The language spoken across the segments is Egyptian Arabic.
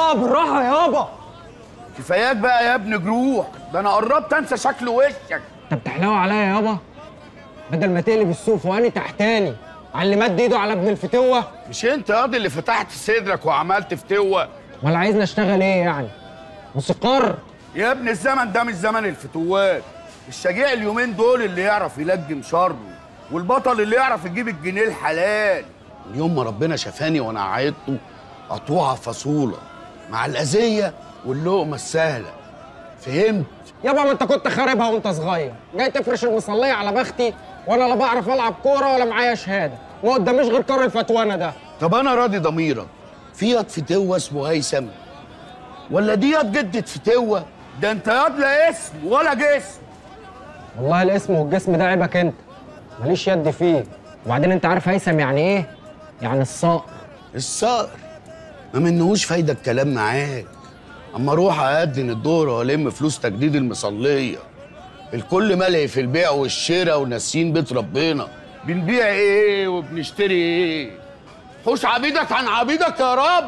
اه بالراحه يابا كفاياك بقى يا ابن جروح ده انا قربت انسى شكل وشك انت بتحلو عليا يابا بدل ما تقلب السوف واني تحتاني على اللي مد ايده على ابن الفتوه مش انت قاضي اللي فتحت صدرك وعملت فتوه ولا عايزني اشتغل ايه يعني موسيقار يا ابن الزمن ده مش زمن الفتوات الشجيع اليومين دول اللي يعرف يلجم شره والبطل اللي يعرف يجيب الجنيه الحلال من يوم ما ربنا شفاني وانا عيطته قطوعه فصوله مع الاذيه واللقمه السهله فهمت يابا ما انت كنت خاربها وانت صغير جاي تفرش المصليه على بختي وانا لا بعرف العب كوره ولا معايا شهاده ما قداميش غير كار الفتوانه ده طب انا راضي ضميرك في ياض فتوه اسمه هيثم ولا دي ياض جدة فتوه ده انت ياض لا اسم ولا جسم والله الاسم والجسم ده عيبك انت ماليش يد فيه وبعدين انت عارف هيثم يعني ايه يعني الصقر الصقر ما منهوش فايده الكلام معاك اما اروح اقدم الدوره والم فلوس تجديد المصليه الكل ملهي في البيع والشراء وناسيين بيت ربنا بنبيع ايه وبنشتري ايه حوش عبيدك عن عبيدك يا رب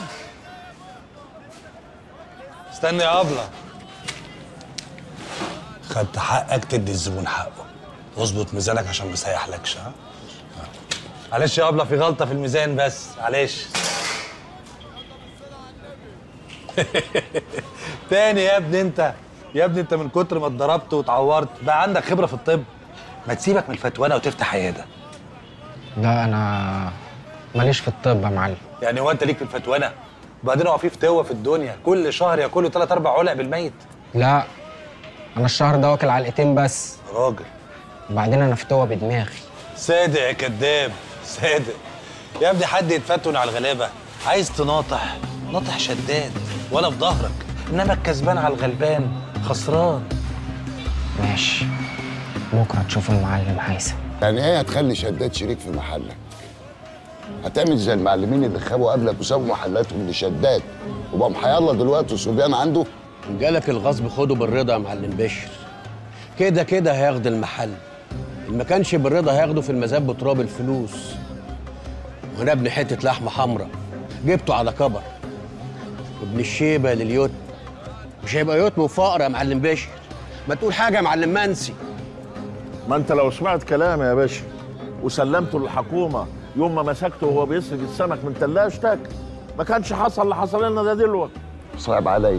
استنى يا ابله خدت حقك تدي الزبون حقه اظبط ميزانك عشان ما يسيحلكش ها معلش يا ابله في غلطه في الميزان بس معلش تاني يا ابني انت يا ابني انت من كتر ما اتضربت واتعورت بقى عندك خبره في الطب ما تسيبك من الفتوانه وتفتح عياده لا انا ماليش في الطب يا معلم يعني هو انت ليك في الفتوانه وبعدين هو في فتوه في الدنيا كل شهر ياكلوا ثلاث اربع علق بالميت لا انا الشهر ده واكل علقتين بس راجل وبعدين انا فتوه بدماغي صادق يا كداب صادق يا ابني حد يتفتن على الغلابه عايز تناطح ناطح شداد ولا في ظهرك انما الكسبان على الغلبان خسران ماشي بكره تشوف المعلم هيثم يعني ايه هتخلي شداد شريك في محلك هتعمل زي المعلمين اللي خابوا قبلك وسابوا محلاتهم لشداد وبقوا محيالله دلوقتي وصبيان عنده جالك الغصب خده بالرضا يا معلم بشر كده كده هياخد المحل اللي ما كانش بالرضا هياخده في المزاد بتراب الفلوس وانا ابن حته لحمه حمراء جبته على كبر وابن الشيبه لليوت مش هيبقى يتم وفقر يا معلم بشر ما تقول حاجه يا معلم منسي ما انت لو سمعت كلامي يا باشا وسلمته للحكومه يوم ما مسكته وهو بيسرق السمك من تلاجتك ما كانش حصل اللي حصل لنا ده دلوقتي صعب عليا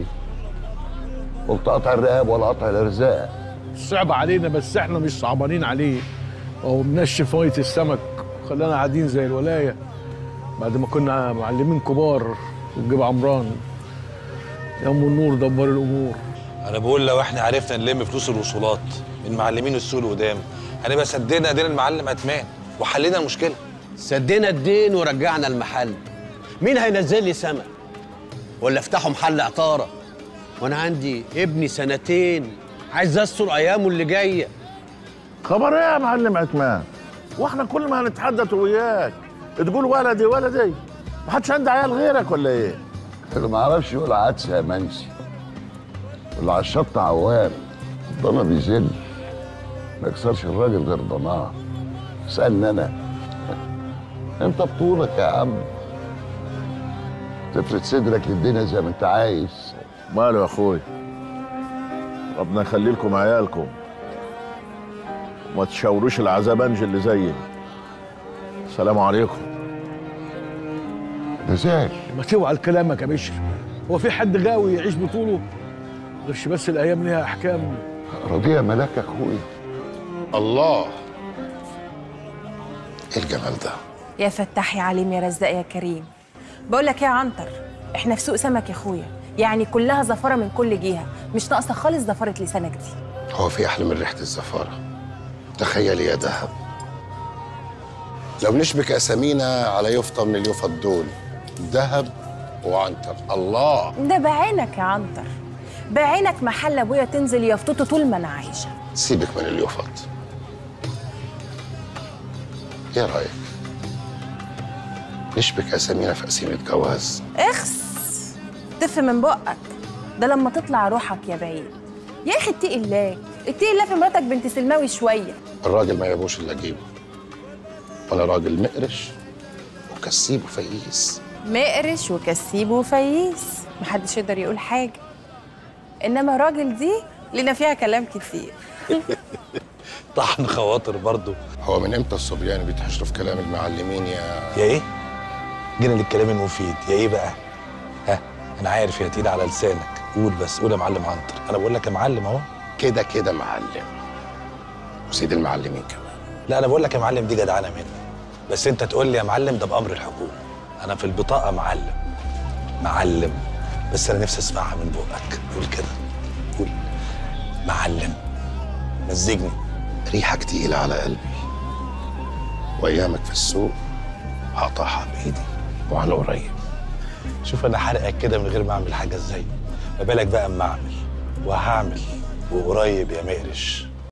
قلت قطع الرقاب ولا قطع الارزاق صعب علينا بس احنا مش صعبانين عليه هو منشف ميه السمك خلانا قاعدين زي الولايه بعد ما كنا معلمين كبار ونجيب عمران يا ام النور دبر الامور انا بقول لو احنا عرفنا نلم فلوس الوصولات من معلمين السوق القدام هنبقى سدينا ايدين المعلم عتمان وحلينا المشكله سدينا الدين ورجعنا المحل مين هينزل لي سمك ولا افتحوا محل عطاره وانا عندي ابني سنتين عايز استر ايامه اللي جايه خبر ايه يا معلم عثمان واحنا كل ما هنتحدث وياك تقول ولدي ولدي ما حدش عنده عيال غيرك ولا ايه اللي ما عرفش يقول عدس يا منسي اللي على الشط عوام ضنا بيذل ما يكسرش الراجل غير ضناه اسالني انا انت بطولك يا عم تفرد صدرك للدنيا زي ما انت عايز ماله يا اخوي ربنا يخلي لكم عيالكم وما تشاوروش العزبنج اللي زيي السلام عليكم ده زعل ما توعى لكلامك يا بشر هو في حد غاوي يعيش بطوله غيرش بس الايام ليها احكام رضيع ملاك يا اخويا الله ايه الجمال ده يا فتاح يا عليم يا رزاق يا كريم بقول لك يا عنتر احنا في سوق سمك يا اخويا يعني كلها زفاره من كل جهه مش ناقصه خالص زفاره لسانك دي هو في احلى من ريحه الزفاره تخيلي يا دهب لو نشبك اسامينا على يافطه من اليوفط دول دهب وعنتر الله ده بعينك يا عنتر بعينك محل ابويا تنزل يافطته طول ما انا عايشه سيبك من اليوفط ايه رايك نشبك اسامينا في قسيمه جواز اخس تف من بقك ده لما تطلع روحك يا بعيد يا اخي اتقي الله اتقي الله في مراتك بنت سلماوي شويه الراجل ما يبوش الا جيبه وانا راجل مقرش وكسيب وفييس مقرش وكسيب وفييس محدش يقدر يقول حاجه انما الراجل دي لنا فيها كلام كتير طحن خواطر برضه هو من امتى الصبيان بيتحشروا في كلام المعلمين يا يا ايه؟ جينا للكلام المفيد يا ايه بقى؟ ها انا عارف يا تقيل على لسانك قول بس قول يا معلم عنتر انا بقول لك يا معلم اهو كده كده معلم وسيد المعلمين كمان لا انا بقول لك يا معلم دي جدعانه مني بس انت تقول لي يا معلم ده بامر الحكومه انا في البطاقه معلم معلم بس انا نفسي اسمعها من بقك قول كده قول معلم مزجني ريحك تقيلة على قلبي وايامك في السوق هقطعها بايدي وعن قريب شوف انا حرقك كده من غير ما اعمل حاجه ازاي ما بالك بقى اما اعمل وهعمل وقريب يا مقرش